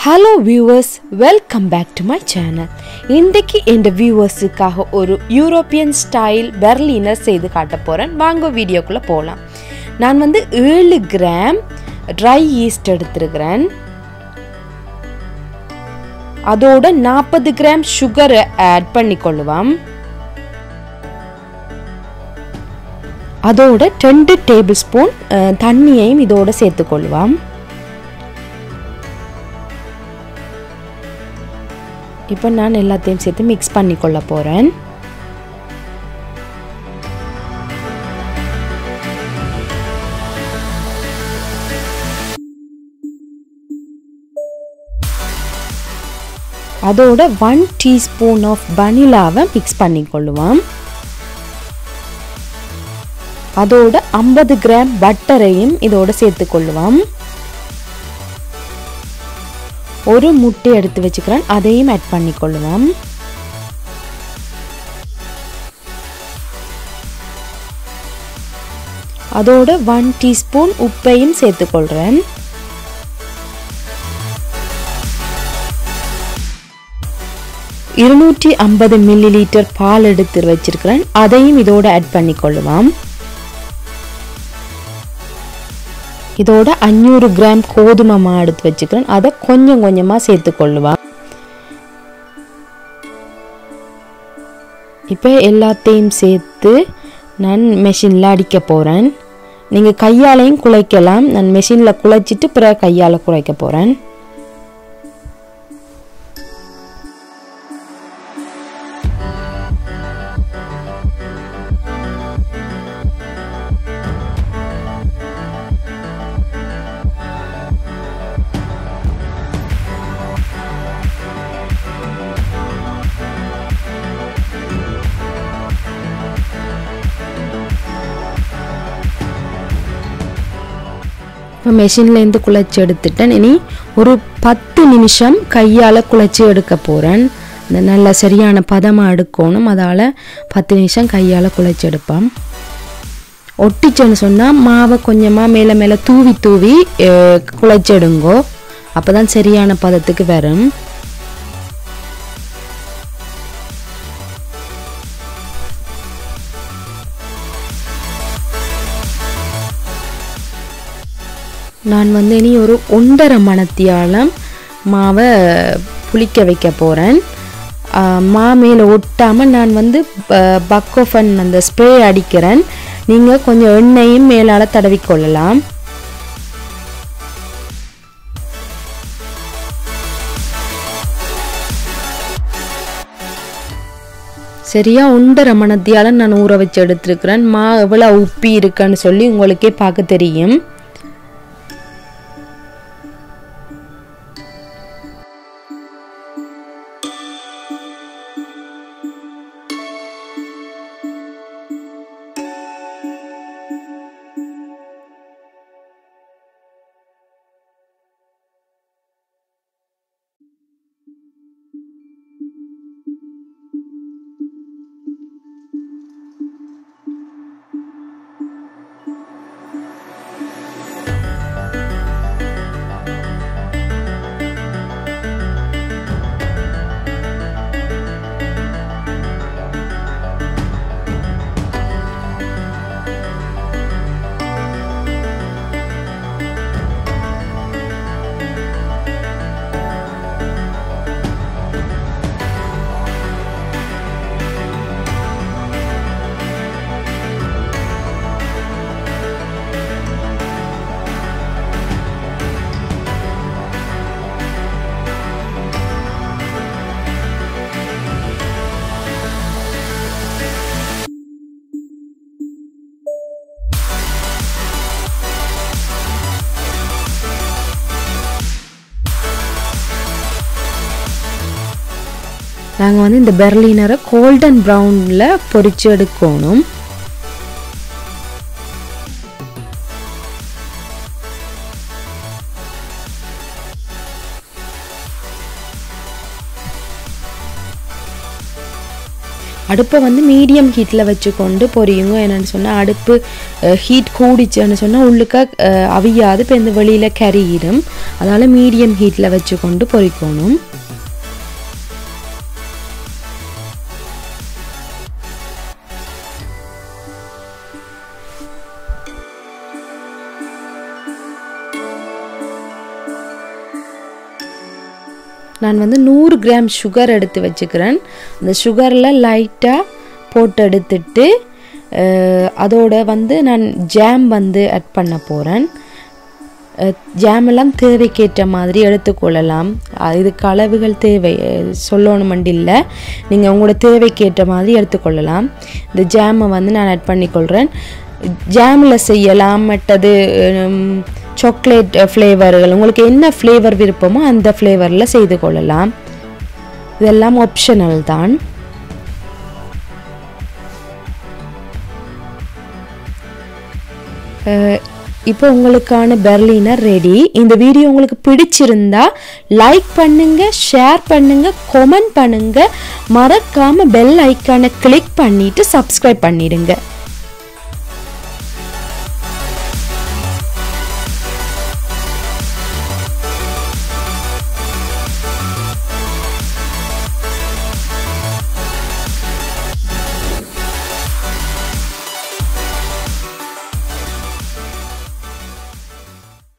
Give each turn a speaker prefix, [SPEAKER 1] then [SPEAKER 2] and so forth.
[SPEAKER 1] hello viewers welcome back to my channel இன்றைக்கு என் வியூவர்ஸுக்காக ஒரு யூரோப்பியன் ஸ்டைல் பெர்லினர் செய்து காட்ட போகிறேன் வாங்க வீடியோக்குள்ளே போகலாம் நான் வந்து ஏழு கிராம் ட்ரை ஈஸ்ட் எடுத்திருக்கிறேன் அதோட நாற்பது கிராம் சுகரை ஆட் பண்ணிக்கொள்ளுவோம் அதோட ரெண்டு டேபிள் ஸ்பூன் தண்ணியையும் இதோட சேர்த்துக்கொள்வோம் இப்போ நான் எல்லாத்தையும் சேர்த்து மிக்ஸ் பண்ணிக்கொள்ள போகிறேன் அதோட ஒன் டீஸ்பூன் ஆஃப் வனிலாவை மிக்ஸ் பண்ணிக்கொள்ளுவோம் அதோட ஐம்பது கிராம் பட்டரையும் இதோட சேர்த்துக்கொள்ளுவோம் ஒரு முட்டை எடுத்து வச்சுக்கிறேன் அதையும் ஆட் பண்ணிக்கொள்ளுவோம் அதோட ஒன் டீஸ்பூன் உப்பையும் சேர்த்துக்கொள்கிறேன் இருநூற்றி ஐம்பது மில்லி லிட்டர் பால் எடுத்து வச்சிருக்கிறேன் அதையும் இதோட ஆட் பண்ணிக்கொள்ளுவோம் இதோட அஞ்சூறு கிராம் கோதுமை மா எடுத்து வச்சுக்கிறேன் அதை கொஞ்சம் கொஞ்சமாக சேர்த்துக்கொள்ளுவேன் இப்போ எல்லாத்தையும் சேர்த்து நான் மெஷினில் அடிக்க போகிறேன் நீங்கள் கையாலையும் குழைக்கலாம் நான் மெஷினில் குழைச்சிட்டு பிறகு கையால் குழைக்க போகிறேன் இப்போ மெஷின்லேருந்து குழைச்சி எடுத்துட்டேன் இனி ஒரு பத்து நிமிஷம் கையால் குழைச்சி எடுக்க போகிறேன் இந்த நல்ல சரியான பதமாக எடுக்கணும் அதால் பத்து நிமிஷம் கையால் குழைச்சி எடுப்பேன் ஒட்டிச்சேன்னு சொன்னால் மாவை கொஞ்சமாக மேலே மேலே தூவி தூவி குழைச்செடுங்கோ அப்போ தான் சரியான பதத்துக்கு வரும் நான் வந்து இனி ஒரு ஒன்றரை மணத்தியாலம் மாவை புளிக்க வைக்க போகிறேன் மா மேலே ஒட்டாமல் நான் வந்து பக்கோஃபன் அந்த ஸ்ப்ரே அடிக்கிறேன் நீங்கள் கொஞ்சம் எண்ணெயும் மேலால் தடவிக்கொள்ளலாம் சரியா ஒன்றரை மணத்தியால் நான் ஊற வச்சு எடுத்துருக்கிறேன் மா எவ்வளோ உப்பி இருக்குன்னு சொல்லி உங்களுக்கே பார்க்க தெரியும் நாங்கள் வந்து இந்த பெர்லினரை கோல்டன் ப்ரௌனில் பொரிச்சு எடுக்கணும் அடுப்பை வந்து மீடியம் ஹீட்டில் வச்சுக்கொண்டு பொரியுங்க என்னென்னு சொன்னால் அடுப்பு ஹீட் கூடிச்சுன்னு சொன்னால் உள்ளுக்க அஹ், அவியாது இப்போ இந்த வெளியில் கறியிடும் அதனால் மீடியம் ஹீட்டில் வச்சுக்கொண்டு பொரிக்கணும் நான் வந்து நூறு கிராம் சுகர் எடுத்து வச்சுக்கிறேன் அந்த சுகரில் லைட்டாக போட்டு எடுத்துட்டு அஹ், அதோட வந்து நான் ஜாம் வந்து ஆட் பண்ண போகிறேன் ஜாம் எல்லாம் தேவைக்கேற்ற மாதிரி எடுத்துக்கொள்ளலாம் அஹ், இதுக்கு அளவுகள் தேவை அஹ், சொல்லணுமெண்டு இல்லை நீங்கள் உங்களோட தேவைக்கேற்ற மாதிரி எடுத்துக்கொள்ளலாம் இந்த ஜாமை வந்து நான் ஆட் பண்ணிக்கொள்கிறேன் ஜாமில் செய்யலாம் மற்றது சாக்லேட் ஃப்ளேவர்கள் உங்களுக்கு என்ன ஃப்ளேவர் விருப்பமோ அந்த ஃப்ளேவரில் செய்து கொள்ளலாம் இதெல்லாம் ஆப்ஷனல் தான் அஹ், இப்போ உங்களுக்கான பெர்லினர் ரெடி இந்த வீடியோ உங்களுக்கு பிடிச்சிருந்தா லைக் பண்ணுங்க ஷேர் பண்ணுங்க கமெண்ட் பண்ணுங்க மறக்காம பெல் ஐக்கானை கிளிக் பண்ணிட்டு சப்ஸ்கிரைப் பண்ணிடுங்க